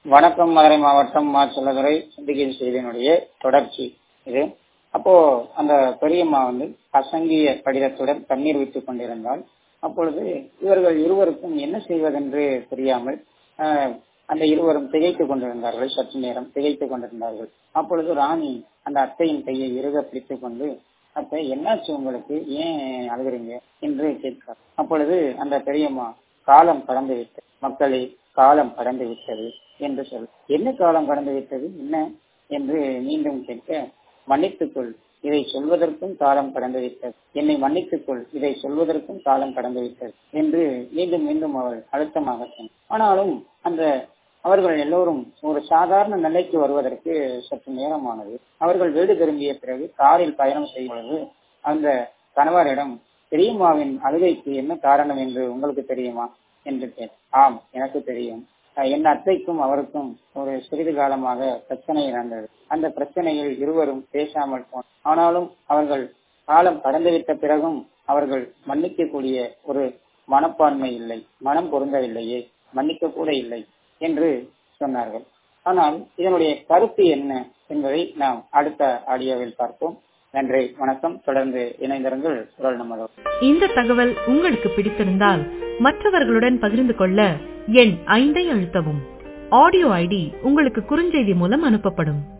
வணக்கம் மதுரை மாவட்டம் மா செல்லதுரை சிந்திக்கை செய்தியினுடைய தொடர்ச்சி இது அப்போ அந்த பெரியம்மா வந்து அசங்கிய கடிதத்துடன் தண்ணீர் விட்டுக் கொண்டிருந்தால் அப்பொழுது இவர்கள் இருவருக்கும் என்ன செய்வதென்று தெரியாமல் ஆஹ், அந்த இருவரும் திகைத்துக் கொண்டிருந்தார்கள் சற்று நேரம் திகைத்துக் கொண்டிருந்தார்கள் அப்பொழுது ராணி அந்த அத்தையின் கையை இறுக பிடித்துக் கொண்டு அத்தை என்னாச்சு உங்களுக்கு ஏன் அழுகுறீங்க என்று கேட்கிறார் அப்பொழுது அந்த பெரியம்மா காலம் கடந்து விட்டது மக்களே காலம் கடந்து விட்டது என்று சொல் என்ன காலம் கடந்து விட்டது என்ன என்று மீண்டும் கேட்க மன்னித்துக்கொள் இதை சொல்வதற்கும் காலம் கடந்து விட்டது என்னை மன்னித்துக்கொள் இதை சொல்வதற்கும் காலம் கடந்து விட்டது என்று மீண்டும் மீண்டும் அவள் அழுத்தமாக சொன்னார் ஆனாலும் அந்த அவர்கள் எல்லோரும் ஒரு சாதாரண நிலைக்கு வருவதற்கு சற்று நேரமானது அவர்கள் வீடு திரும்பிய பிறகு காரில் பயணம் செய்யும் பொழுது அந்த கணவரிடம் பெரியம்மாவின் அழுகைக்கு என்ன காரணம் என்று உங்களுக்கு தெரியுமா என்று கேட்டார் ஆம் எனக்கு தெரியும் அஹ் என் அத்தைக்கும் அவருக்கும் ஒரு சிறிது காலமாக பிரச்சனை நடந்தது அந்த பிரச்சனையில் இருவரும் பேசாமல் போன ஆனாலும் அவர்கள் காலம் கடந்துவிட்ட பிறகும் அவர்கள் மன்னிக்கக்கூடிய ஒரு மனப்பான்மை இல்லை மனம் பொருந்தவில்லையே மன்னிக்க கூட இல்லை என்று சொன்னார்கள் ஆனால் இதனுடைய கருத்து என்ன என்பதை நாம் அடுத்த ஆடியோவில் பார்ப்போம் நன்றி வணக்கம் தொடர்ந்து இணைந்திருங்கள் குரல் நமதோ இந்த தகவல் உங்களுக்கு பிடித்திருந்தால் மற்றவர்களுடன் பகிர்ந்து கொள்ள எண் ஐந்தை அழுத்தவும் ஆடியோ ஐடி உங்களுக்கு குறுஞ்செய்தி மூலம் அனுப்பப்படும்